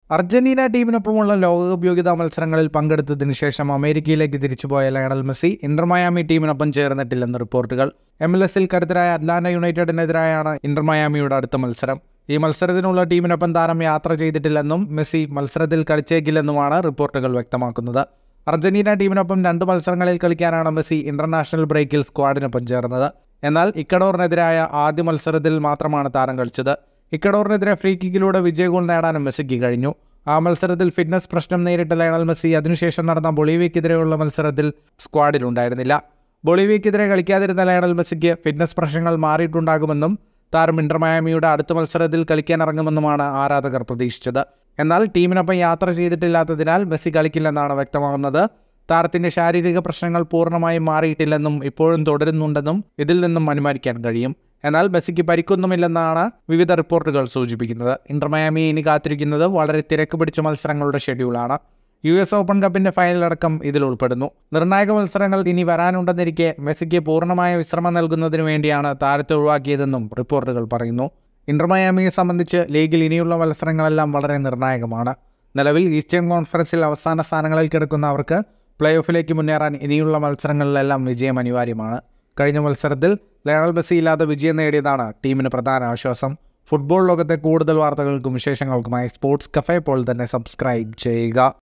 Argentina ടീമിനൊപ്പമുള്ള ലോകകപ്പ് യോഗ്യതാ മത്സരങ്ങളിൽ പങ്കെടുത്തതിനു ശേഷം അമേരിക്കയിലേക്ക് തിരിച്ചുപോയ ലയണൽ മെസ്സി ഇന്റർ മയാമി ടീമിനൊപ്പം ചേർന്നിട്ടില്ലെന്ന് റിപ്പോർട്ടുകൾ എം എൽ എസിൽ കരുത്തരായ അറ്റ്ലാന്റ യുണൈറ്റഡിനെതിരായാണ് ഇന്റർ മയാമിയുടെ അടുത്ത മത്സരം ഈ മത്സരത്തിനുള്ള ടീമിനൊപ്പം താരം യാത്ര ചെയ്തിട്ടില്ലെന്നും മെസ്സി മത്സരത്തിൽ കളിച്ചേക്കില്ലെന്നുമാണ് റിപ്പോർട്ടുകൾ വ്യക്തമാക്കുന്നത് അർജന്റീന ടീമിനൊപ്പം രണ്ട് മത്സരങ്ങളിൽ കളിക്കാനാണ് മെസ്സി ഇന്റർനാഷണൽ ബ്രേക്കിൽ സ്ക്വാഡിനൊപ്പം ചേർന്നത് എന്നാൽ ഇക്കഡോറിനെതിരായ ആദ്യ മത്സരത്തിൽ മാത്രമാണ് താരം കളിച്ചത് ഇക്കഡോറിനെതിരെ ഫ്രീ കിക്കിലൂടെ വിജയ ഗോൾ നേടാനും മെസ്സിക്ക് കഴിഞ്ഞു ആ മത്സരത്തിൽ ഫിറ്റ്നസ് പ്രശ്നം നേരിട്ട ലയണൽ മെസ്സി അതിനുശേഷം നടന്ന ബൊളീവിയക്കെതിരെയുള്ള മത്സരത്തിൽ സ്ക്വാഡിലുണ്ടായിരുന്നില്ല ബൊളീവിയക്കെതിരെ കളിക്കാതിരുന്ന ലയണൽ മെസ്സിക്ക് ഫിറ്റ്നസ് പ്രശ്നങ്ങൾ മാറിയിട്ടുണ്ടാകുമെന്നും താരം ഇന്റർ മയാമിയുടെ അടുത്ത മത്സരത്തിൽ കളിക്കാനിറങ്ങുമെന്നുമാണ് ആരാധകർ പ്രതീക്ഷിച്ചത് എന്നാൽ ടീമിനൊപ്പം യാത്ര ചെയ്തിട്ടില്ലാത്തതിനാൽ മെസ്സി കളിക്കില്ലെന്നാണ് വ്യക്തമാകുന്നത് താരത്തിന്റെ ശാരീരിക പ്രശ്നങ്ങൾ പൂർണ്ണമായും മാറിയിട്ടില്ലെന്നും ഇപ്പോഴും തുടരുന്നുണ്ടെന്നും ഇതിൽ നിന്നും അനുമാനിക്കാൻ കഴിയും എന്നാൽ മെസ്സിക്ക് പരിക്കൊന്നുമില്ലെന്നാണ് വിവിധ റിപ്പോർട്ടുകൾ സൂചിപ്പിക്കുന്നത് ഇന്റർ മയാമി ഇനി കാത്തിരിക്കുന്നത് വളരെ തിരക്ക് പിടിച്ച മത്സരങ്ങളുടെ ഷെഡ്യൂളാണ് യു എസ് ഓപ്പൺ കപ്പിന്റെ ഫൈനലടക്കം ഇതിൽ ഉൾപ്പെടുന്നു നിർണായക മത്സരങ്ങൾ ഇനി വരാനുണ്ടെന്നിരിക്കെ മെസ്സിക്ക് പൂർണ്ണമായ വിശ്രമം നൽകുന്നതിന് വേണ്ടിയാണ് താരത്തെ ഒഴിവാക്കിയതെന്നും റിപ്പോർട്ടുകൾ പറയുന്നു ഇന്റർ മയാമിയെ സംബന്ധിച്ച് ലീഗിൽ ഇനിയുള്ള മത്സരങ്ങളെല്ലാം വളരെ നിർണായകമാണ് നിലവിൽ ഈസ്റ്റേൺ കോൺഫറൻസിൽ അവസാന സ്ഥാനങ്ങളിൽ കിടക്കുന്ന അവർക്ക് പ്ലേ ഓഫിലേക്ക് മുന്നേറാൻ ഇനിയുള്ള മത്സരങ്ങളിലെല്ലാം വിജയം അനിവാര്യമാണ് കഴിഞ്ഞ മത്സരത്തിൽ ലയണൽ മെസ്സി ഇല്ലാതെ വിജയം നേടിയതാണ് ടീമിന് പ്രധാന ആശ്വാസം ഫുട്ബോൾ ലോകത്തെ കൂടുതൽ വാർത്തകൾക്കും വിശേഷങ്ങൾക്കുമായി സ്പോർട്സ് കഫേ പോൾ തന്നെ സബ്സ്ക്രൈബ് ചെയ്യുക